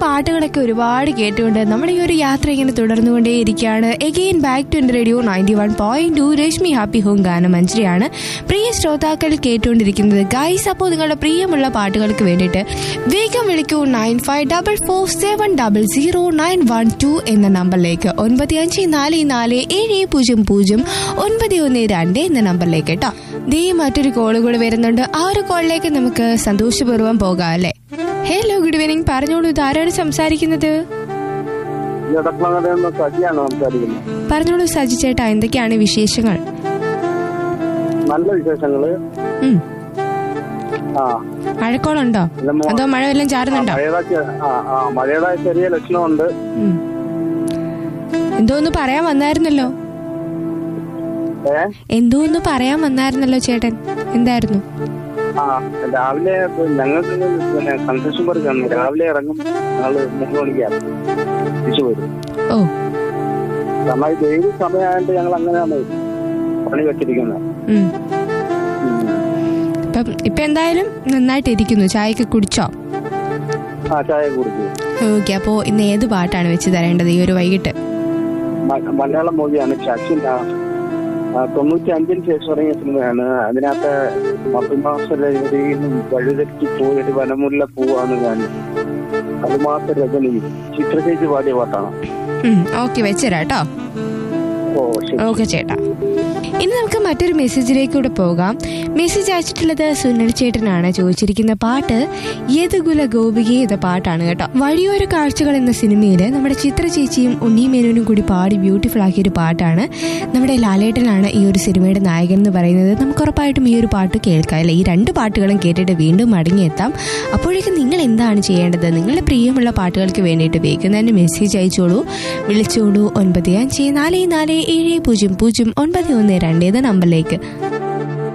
പാട്ടുകളൊക്കെ ഒരുപാട് കേട്ടുകൊണ്ട് നമ്മുടെ ഈ ഒരു യാത്ര ഇങ്ങനെ തുടർന്നുകൊണ്ടേയിരിക്കുകയാണ് എഗെയിൻ ബാക്ക് ടു എൻ്റെ radio ninety one point two Rashmi happy home ഗാനം മഞ്ജരിയാണ് പ്രിയ ശ്രോതാക്കൾ കേട്ടുകൊണ്ടിരിക്കുന്നത് ഗൈസ് അപ്പോൾ നിങ്ങളുടെ പ്രിയമുള്ള പാട്ടുകൾക്ക് വേണ്ടിയിട്ട് വേഗം വിളിക്കൂ nine five double four seven double zero nine one two എന്ന നമ്പറിലേക്ക് ഒൻപത് അഞ്ച് നാല് നാല് ഏഴ് പൂജ്യം പൂജ്യം ഒൻപത് ഒന്ന് രണ്ട് എന്ന നമ്പറിലേക്ക് കേട്ടോ ദേ മറ്റൊരു കോള് കൂടി വരുന്നുണ്ട് ആ ഒരു കോളിലേക്ക് നമുക്ക് സന്തോഷപൂർവ്വം പോകാം അല്ലേ ഹലോ ഗുഡ് ഈവനിങ് പറഞ്ഞോളൂ ഇത് ആരാണ് സംസാരിക്കുന്നത് ഇടപ്പളങ്ങര സജിയാണ് സംസാരിക്കുന്നത് പറഞ്ഞോളൂ സജി ചേട്ടാ എന്തൊക്കെയാണ് വിശേഷങ്ങൾ നല്ല വിശേഷങ്ങള് ഉം. ആ മഴക്കോളുണ്ടോ പിന്നെ മോ- അതോ മഴ വല്ലതും ചാറുന്നുണ്ടോ മഴയുടെ ചെ- ആ ആ മഴയുടെ ചെറിയ ലക്ഷണമുണ്ട് ഉം. എന്തോ ഒന്ന് പറയാൻ വന്നായിരുന്നല്ലോ ഏ എന്തോ ഒന്ന് പറയാൻ വന്നായിരുന്നല്ലോ ചേട്ടൻ എന്തായിരുന്നു ആ രാവിലെ ഇപ്പൊ ഞങ്ങൾക്ക് പിന്നെ കൺസ്ട്രക്ഷൻ വർക്കാണ് രാവിലെ ഇറങ്ങും ഞങ്ങള് മൂന്ന് മണിക്കാണ് തിരിച്ചു വരും ഓ കാരണം ഈ വെയിൽ സമയമായിട്ട് ഞങ്ങൾ അങ്ങനെയാണ് പണി വെച്ചിരിക്കുന്നത് ഉം. ഉം. ഇപ്പം ഇപ്പൊ എന്തായാലും നന്നായിട്ട് ഇരിക്കുന്നു ചായയൊക്കെ കുടിച്ചോ ആ ചായ കുടിച്ചു ഓക്കെ അപ്പോ ഇന്ന് ഏത് പാട്ടാണ് വെച്ച് തരേണ്ടത് ഈ ഒരു വൈകിട്ട് മ- മലയാളം മൂവിയാണ് ശശി തൊണ്ണൂറ്റി അഞ്ചിന് ശേഷം ഇറങ്ങിയ സിനിമയാണ് അതിനകത്ത് മധുമാസരയും വഴിതെറ്റി പോയൊരു വനമുല്ല പൂവാണ് ഞാൻ അതുമാസ രജനിയും ചിത്രചേച്ചി പാടിയ പാട്ടാണ് ഓക്കെ വെച്ചുതരാം കേട്ടോ ഓ ശരി ഓക്കെ ചേട്ടാ ഇനി നമുക്ക് മറ്റൊരു മെസ്സേജിലേക്ക് കൂടെ പോകാം മെസ്സേജ് അയച്ചിട്ടുള്ളത് സുനിൽ ചേട്ടനാണ് ചോദിച്ചിരിക്കുന്ന പാട്ട് യദുകുല ഗോപികെ എന്ന പാട്ടാണ് കേട്ടോ വഴിയോര കാഴ്ചകൾ എന്ന സിനിമയിൽ നമ്മുടെ ചിത്ര ചേച്ചിയും ഉണ്ണി മേനോനും കൂടി പാടി ബ്യൂട്ടിഫുൾ ആക്കിയ ഒരു പാട്ടാണ് നമ്മുടെ ലാലേട്ടനാണ് ഈ ഒരു സിനിമയുടെ നായകൻ എന്ന് പറയുന്നത് നമുക്ക് ഉറപ്പായിട്ടും ഈ ഒരു പാട്ട് കേൾക്കാം അല്ലെ ഈ രണ്ട് പാട്ടുകളും കേട്ടിട്ട് വീണ്ടും മടങ്ങിയെത്താം അപ്പോഴേക്കും നിങ്ങൾ എന്താണ് ചെയ്യേണ്ടത് നിങ്ങളുടെ പ്രിയമുള്ള പാട്ടുകൾക്ക് വേണ്ടിയിട്ട് വേഗം തന്നെ മെസ്സേജ് അയച്ചോളൂ വിളിച്ചോളൂ ഒൻപത് അഞ്ച് നാല് നാല് ഏഴ് പൂജ്യം പൂജ്യം ഒൻപത് ഒന്ന് രണ്ട് എന്ന നമ്പറിലേക്ക്